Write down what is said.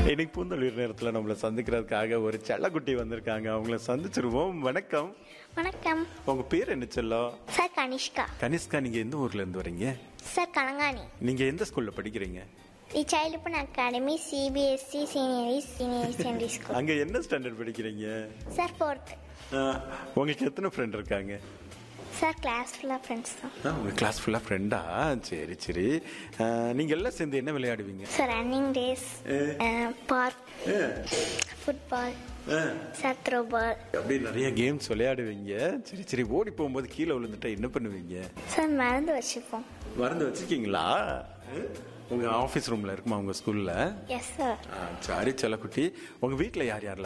இன்னைக்கு பூந்தொழில் நேரத்தில் நம்மளை சந்திக்கிறதுக்காக ஒரு செல்லக்குட்டி வந்திருக்காங்க அவங்கள சந்திச்சிருவோம் வணக்கம் வணக்கம் உங்க பேர் என்ன செல்லம் சார் கனிஷ்கா கனிஷ்கா நீங்க எந்த ஊர்ல இருந்து வரீங்க சார் கலங்காணி நீங்க எந்த ஸ்கூல்ல படிக்கிறீங்க தி சைல்டுபன் அகாடமி சிபிஎஸ்சி சீனியரி சீனியர் செகண்டரி ஸ்கூல் அங்க என்ன ஸ்டாண்டர்ட் படிக்கிறீங்க சார் ஃபோர்த்து ஆ, உங்களுக்கு எத்தனை ஃப்ரெண்ட் இருக்காங்க சார் கிளாஸ் ஃபுல்லாக ஃப்ரெண்ட்ஸ் தான் ஆ, உங்க கிளாஸ் ஃபுல்லா ஃப்ரெண்டா சரி சரி ஆ, நீங்க எல்லாம் சேர்ந்து என்ன விளையாடுவீங்க sir running race park football sir throw ball அப்படி நிறைய கேம்ஸ் விளையாடுவீங்க சரி சரி ஓடி போகும்போது கீழே விழுந்துட்டா என்ன பண்ணுவீங்க சார் மறந்து வச்சுப்போம் மறந்து வச்சிருக்கீங்களா உங்க ஆபீஸ் ரூம்ல இருக்குமா உங்க ஸ்கூல்ல எஸ் சார் சரி செல்லக்குட்டி உங்க வீட்ல யார் யாரெல்லாம்